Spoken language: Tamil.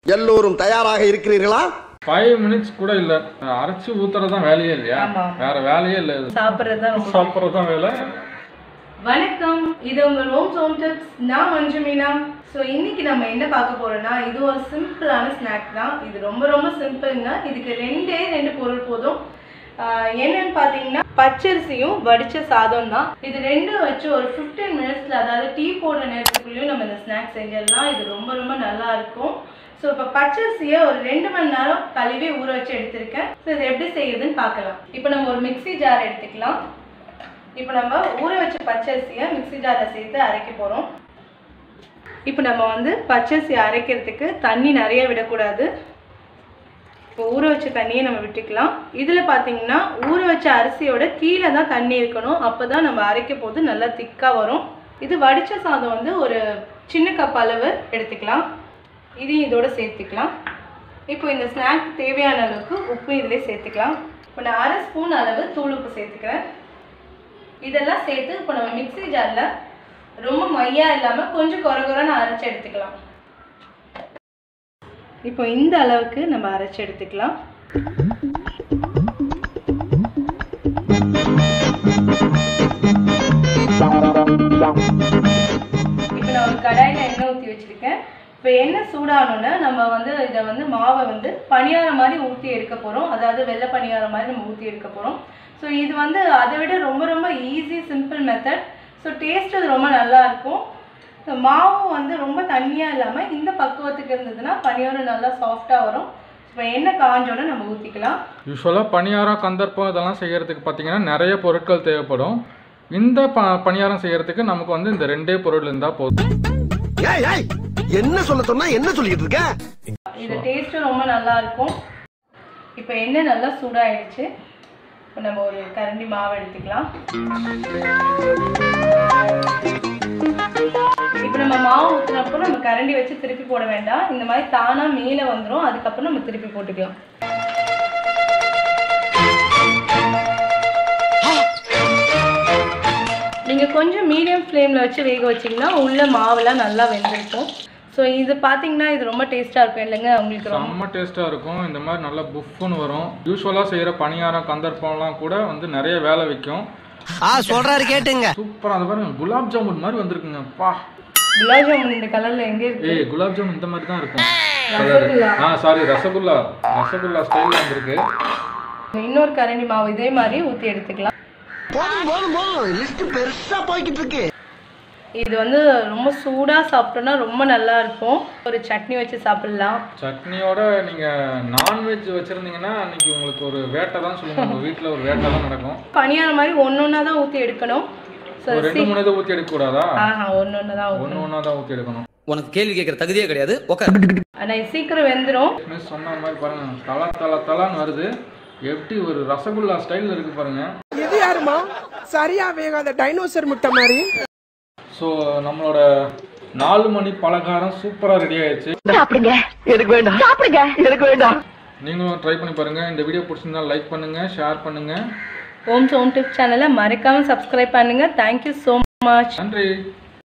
எல்லோரும் தயாராக இருக்கிறீர்களா ஃபைவ் மினிட்ஸ் கூட இல்ல அரைச்சு ஊத்துறது தான் வேலையே இல்லையா ஆமா. வேற வேலையே இல்ல இது சாப்பிட்றது தான் ரொம்ப சாப்பிட்றது தான் வேலை வணக்கம் இது உங்கள் ஹோம் ஹோம் டிப்ஸ் நான் மஞ்சு மீனா ஸோ இன்னைக்கு நம்ம என்ன பார்க்க போறோம்னா இது ஒரு சிம்பிளான ஸ்நாக் தான் இது ரொம்ப ரொம்ப சிம்பிளுங்க இதுக்கு ரெண்டே ரெண்டு பொருள் போதும் ஆஹ் என்னன்னு பார்த்தீங்கன்னா பச்சரிசியும் வடிச்ச சாதம் தான் இது ரெண்டும் வச்சு ஒரு ஃபிஃப்டீன் மினிட்ஸில் அதாவது டீ போடுற நேரத்துக்குள்ளேயும் நம்ம இந்த ஸ்நாக் செஞ்சிடலாம் இது ரொம்ப ரொம்ப நல்லா இருக்கும் ஸோ இப்போ பச்சரிசியை ஒரு ரெண்டு மணி நேரம் கழுவி ஊற வச்சு எடுத்திருக்கேன் ஸோ இது எப்படி செய்யுதுன்னு பார்க்கலாம் இப்போ நம்ம ஒரு மிக்ஸி ஜார் எடுத்துக்கலாம் இப்போ நம்ம ஊற வச்ச பச்சரிசியை மிக்ஸி ஜாரில் சேர்த்து அரைக்க போகிறோம் இப்போ நம்ம வந்து பச்சரிசி அரைக்கிறதுக்கு தண்ணி நிறைய விடக்கூடாது இப்போ ஊற வச்ச தண்ணியை நம்ம விட்டுக்கலாம் இதில் பார்த்தீங்கன்னா ஊற வச்ச அரிசியோட கீழே தான் தண்ணி இருக்கணும் அப்போ தான் நம்ம அரைக்க போது நல்லா திக்காக வரும் இது வடித்த சாதம் வந்து ஒரு சின்ன கப் அளவு எடுத்துக்கலாம் இதையும் இதோட சேர்த்துக்கலாம் இப்போ இந்த ஸ்நாக் தேவையான அளவுக்கு உப்பு இதிலே சேர்த்துக்கலாம் இப்போ நான் அரை ஸ்பூன் அளவு தூள் உப்பு சேர்த்துக்கிறேன் இதெல்லாம் சேர்த்து இப்போ நம்ம மிக்ஸி ஜாரில் ரொம்ப மையா இல்லாமல் கொஞ்சம் குறை குறைன்னு அரைச்சி எடுத்துக்கலாம் இப்போ இந்த அளவுக்கு நம்ம அரைச்சி எடுத்துக்கலாம் இப்போ நான் ஒரு கடாயில் எண்ணெய் ஊற்றி வச்சுருக்கேன் இப்போ எண்ணெய் சூடானோன்னே நம்ம வந்து இதை வந்து மாவை வந்து பணியாரம் மாதிரி ஊற்றி எடுக்க போகிறோம் அதாவது வெள்ளை பணியாரம் மாதிரி நம்ம ஊற்றி எடுக்க போகிறோம் ஸோ இது வந்து அதை விட ரொம்ப ரொம்ப easy simple method so taste அது ரொம்ப நல்லா இருக்கும் இந்த மாவும் வந்து ரொம்ப தண்ணியாக இல்லாமல் இந்த பக்குவத்துக்கு இருந்ததுன்னா பணியாரம் நல்லா சாஃப்டாக வரும் இப்போ எண்ணெய் காஞ்சோன்னே நம்ம ஊற்றிக்கலாம் யூஸ்வலாக பணியாரம் கந்தர்ப்பம் இதெல்லாம் செய்யறதுக்கு பார்த்தீங்கன்னா நிறைய பொருட்கள் தேவைப்படும் இந்த ப பணியாரம் செய்யறதுக்கு நமக்கு வந்து இந்த ரெண்டே பொருள் இருந்தால் போதும் ஏய் ஏய் என்ன சொல்ல சொன்னா என்ன சொல்லிட்டு இருக்க இது டேஸ்ட்டும் ரொம்ப நல்லா இருக்கும் இப்போ எண்ணெய் நல்லா சூடாயிடுச்சு இப்போ நம்ம ஒரு கரண்டி மாவு எடுத்துக்கலாம் இப்போ நம்ம மாவு ஊற்றினப்போ நம்ம கரண்டி வச்சு திருப்பி போட வேண்டாம் இந்த மாதிரி தானாக மேலே வந்துடும் அதுக்கப்புறம் நம்ம திருப்பி போட்டுக்கலாம் நீங்கள் கொஞ்சம் மீடியம் ஃப்ளேமில் வச்சு வேக வச்சிங்கன்னா உள்ள மாவுலாம் நல்லா வெந்திருக்கும் ஸோ இது பார்த்தீங்கன்னா இது ரொம்ப டேஸ்ட்டாக இருக்கும் இல்லைங்க உங்களுக்கு ரொம்ப செம்ம டேஸ்ட்டாக இருக்கும் இந்த மாதிரி நல்லா புஃப்னு வரும் யூஸ்வலாக செய்கிற பணியாரம் கந்தர்ப்பம்லாம் கூட வந்து நிறைய வேலை வைக்கும் ஆ சொல்றாரு கேட்டுங்க சூப்பராக அந்த பாருங்க குலாப் ஜாமுன் மாதிரி வந்திருக்குங்க பா குலாப் ஜாமுன் இந்த கலரில் எங்கே இருக்கு ஏய் குலாப் ஜாமுன் இந்த மாதிரி தான் இருக்கும் ரசகுல்லா. ஆ சாரி ரசகுல்லா ரசகுல்லா ஸ்டைலில் வந்திருக்கு இன்னொரு கரண்டி மாவு இதே மாதிரி ஊற்றி எடுத்துக்கலாம் போதும் போதும் போதும் லிஸ்ட் பெருசா போய்கிட்டு இருக்கு இது வந்து ரொம்ப சூடாக சாப்பிட்டோன்னா ரொம்ப நல்லா இருக்கும் ஒரு சட்னி வச்சு சாப்பிடலாம் சட்னியோட நீங்கள் நான்வெஜ் வச்சுருந்தீங்கன்னா அன்னைக்கு உங்களுக்கு ஒரு வேட்டை தான் சொல்லுங்க உங்கள் வீட்டில் ஒரு வேட்டை தான் நடக்கும் பணியாரம் மாதிரி ஒன்று ஒன்றா தான் ஊற்றி எடுக்கணும் ஸோ ஒரு ரெண்டு மூணு இதை ஊற்றி எடுக்கக்கூடாதா ஆஹா ஒன்று ஒன்று தான் ஒன்று ஊற்றணும் ஒன்றா தான் ஊற்றி எடுக்கணும் உனக்கு கேள்வி கேட்கற தகுதியே கிடையாது உட்கார் ஆனால் இது சீக்கிரம் வெந்துடும் மிஸ் சொன்ன மாதிரி பாருங்க தல தல தலான்னு வருது எப்படி ஒரு ரசகுல்லா ஸ்டைலில் இருக்கு பாருங்க இது யாருமா சரியா வேகாத டைனோசர் முட்டை மாதிரி ஸோ நம்மளோட நாலு மணி பலகாரம் சூப்பராக ரெடி ஆயிடுச்சு எனக்கு வேண்டாம் சாப்பிடுங்க எனக்கு வேண்டாம் நீங்களும் ட்ரை பண்ணி பாருங்க இந்த வீடியோ பிடிச்சிருந்தா லைக் பண்ணுங்க ஷேர் பண்ணுங்க ஹோம் ஹோம் டிப் சேனலை மறக்காமல் சப்ஸ்கிரைப் பண்ணுங்கள் தேங்க்யூ ஸோ மச் நன்றி